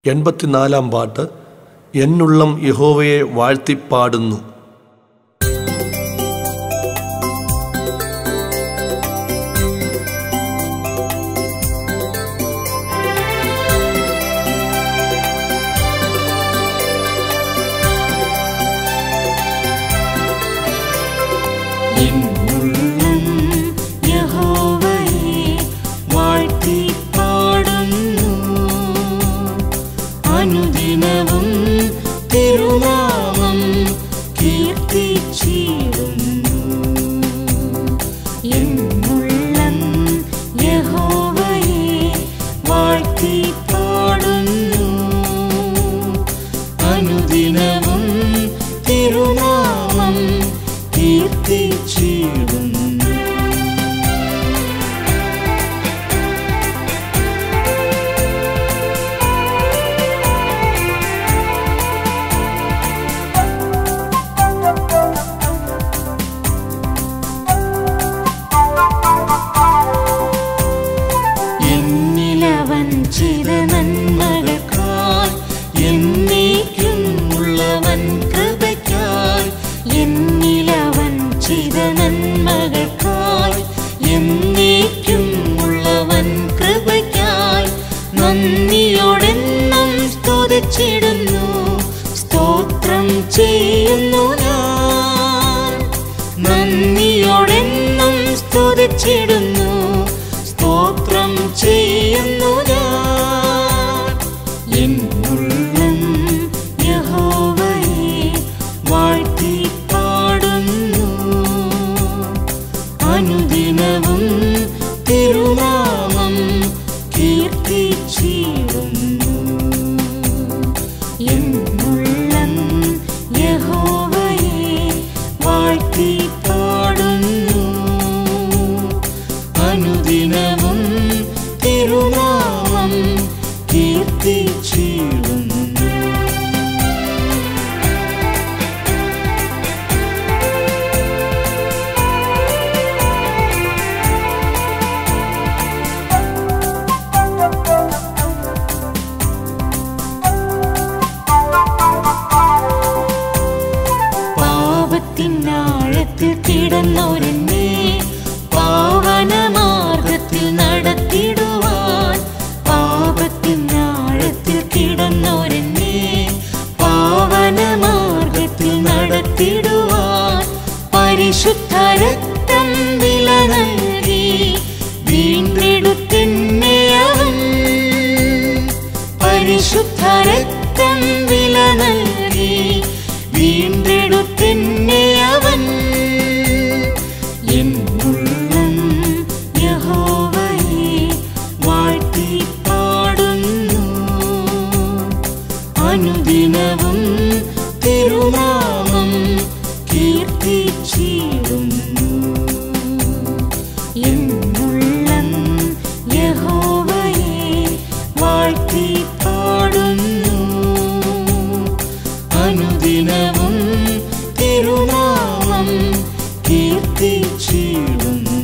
എൺപത്തിനാലാം പാട്ട് എന്നുള്ളം യഹോവയെ വാഴ്ത്തിപ്പാടുന്നു എന്നുള്ളം യഹോവയെ വാഴ്ത്തിപ്പാടുന്നു. അനുദിനവും തിരുനാമം കീർത്തിച്ചിടുന്നു. എന്നുള്ളം യഹോവയെ വാഴ്ത്തിപ്പാടുന്നു. അനുദിനവും തിരുനാമം കീർത്തിച്ചിടുന്നു എന്നിലവൻ ചെയ്ത നന്മകൾക്കാൽ എന്നേക്കും ഉള്ളവൻ കൃപയ്ക്കാൽ എന്നിലവൻ ചെയ്ത നന്മകൾക്കാൽ എന്നേക്കും ഉള്ളവൻ കൃപയ്ക്കാൽ നന്ദിയോടെന്നും സ്തുതിച്ചിടുന്നു സ്തോത്രം ചെയ്യുന്നു ഞാൻ നന്ദിയോടെന്നും സ്തുതിച്ചിടുന്നു സ്തോത്രം ചെയ്യുന്നു ഞാൻ എന്നുള്ളം യഹോവയെ വാഴ്ത്തിപ്പാടുന്നു അനുദിനവും തിരുനാമം കീർത്തിച്ചിടുന്നു എന്നുള്ളം യഹോവയെ വാഴ്ത്തിപ്പാടുന്നു അനുദിനവും തിരുനാമം കീർത്തിച്ചിടുന്നു പാപത്തിനാഴത്തിൽ കിടന്നൊരെന്നെ പാവനമാർഗത്തിൽ നടത്തിടുവാൻ പാപത്തിനാഴത്തിൽ കിടന്നൊരെന്നെ പാവനമാർഗത്തിൽ നടത്തിടുവാൻ പരിശുദ്ധ രക്തം വില നൽകി വീണ്ടെടുത്തെന്നെ അവൻ പരിശുദ്ധ രക്തം വില നൽകി വീണ്ടെടുത്തെന്നെ അവൻ എന്നുള്ളം യഹോവയെ വാഴ്ത്തിപ്പാടുന്നു അനുദിനവും തിരുനാമം കീർത്തിച്ചിടുന്നു എന്നുള്ളം യഹോവയെ വാഴ്ത്തിപ്പാടുന്നു അനുദിനവും തിരുനാമം കീർത്തിച്ചിടുന്നു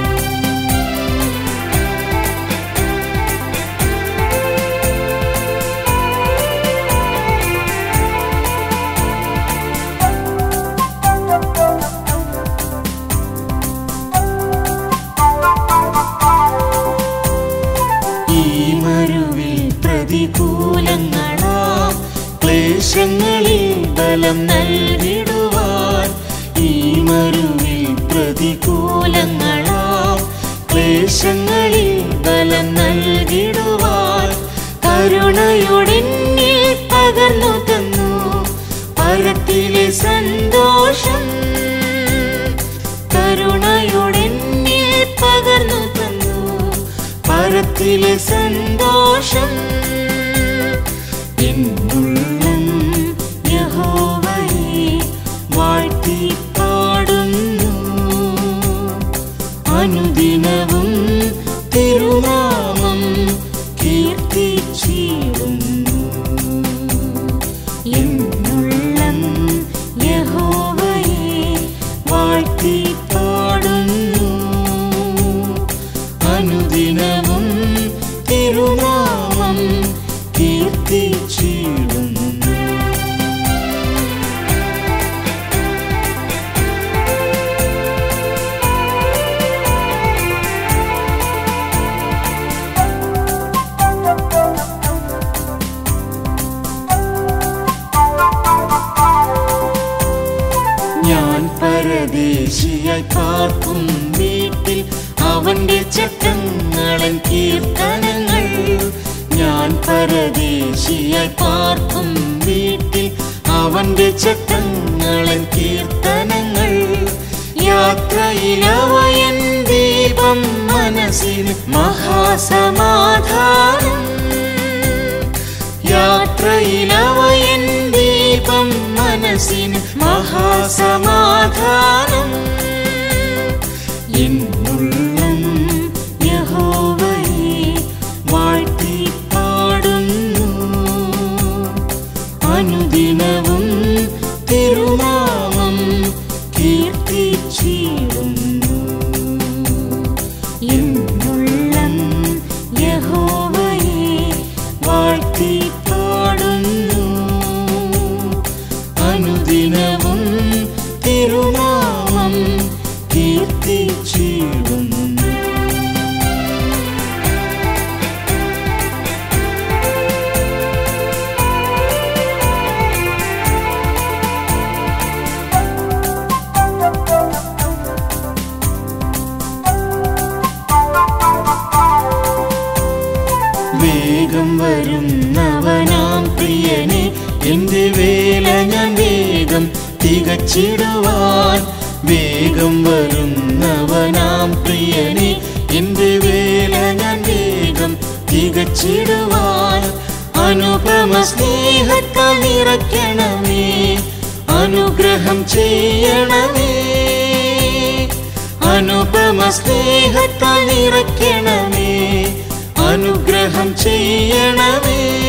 ഈ മരുവിൽ പ്രതികൂലങ്ങളാം ക്ലേശങ്ങളിൽ ബലം നൽകിടുവാൻ ഈ മരുവിൽ പ്രതികൂലങ്ങളാം ക്ലേശങ്ങളിൽ ബലം നൽകിടുവാൻ കരുണയോടെന്നിൽ പകർന്നു തന്നു പരത്തിലെ സന്തോഷം കരുണയോടെന്നിൽ പകർന്നു തന്നു പരത്തിലെ സന്തോഷം എന്നുള്ളം യഹോവയെ വാഴ്ത്തിപ്പാടുന്നു അനുദിനവും തിരുനാമം കീർത്തിച്ചിടുന്നു എന്നുള്ളം യഹോവയെ വാഴ്ത്തിപ്പാടുന്നു അനുദിനവും തിരുനാമം കീർത്തിച്ചിടുന്നു ഞാൻ പരദേശിയായി പാർക്കും വീട്ടിൽ അവന്റെ ചട്ടങ്ങളൻ കീർത്തനങ്ങൾ ഞാൻ പരദേശിയായി പാർക്കും വീട്ടിൽ അവന്റെ ചട്ടങ്ങളൻ കീർത്തനങ്ങൾ യാത്രയിലവയൻ ദീപം മനസ്സിൽ മഹാസമാധാനം യാത്രയിലവയൻ ദീപം മനസ്സിന് മഹാസമാധാനം എന്നുള്ളം യഹോവയെ വാഴ്ത്തി പാടുന്നു അനുദിനവും തിരുനാമം കീർത്തിച്ചിടുന്നു എന്നുള്ളം യഹോവയെ വാഴ്ത്തി പാടുന്നു അനുദിനവും തിരുനാമം കീർത്തിച്ചിടുന്നു വേഗം വരുന്നവനാം പ്രിയനെ എന്റെ വേല ഞാൻ വേഗം തികച്ചിടുവാൻ വേഗം വരുന്നവനാം പ്രിയനെ എന്റെ വേല ഞാൻ വേഗം തികച്ചിടുവാൻ അനുപമ സ്നേഹത്താൽ നിറയ്ക്കണമേ അനുഗ്രഹം ചെയ്യണമേ അനുപമ സ്നേഹത്താൽ നിറയ്ക്കണമേ അനുഗ്രഹം ചെയ്യണമേ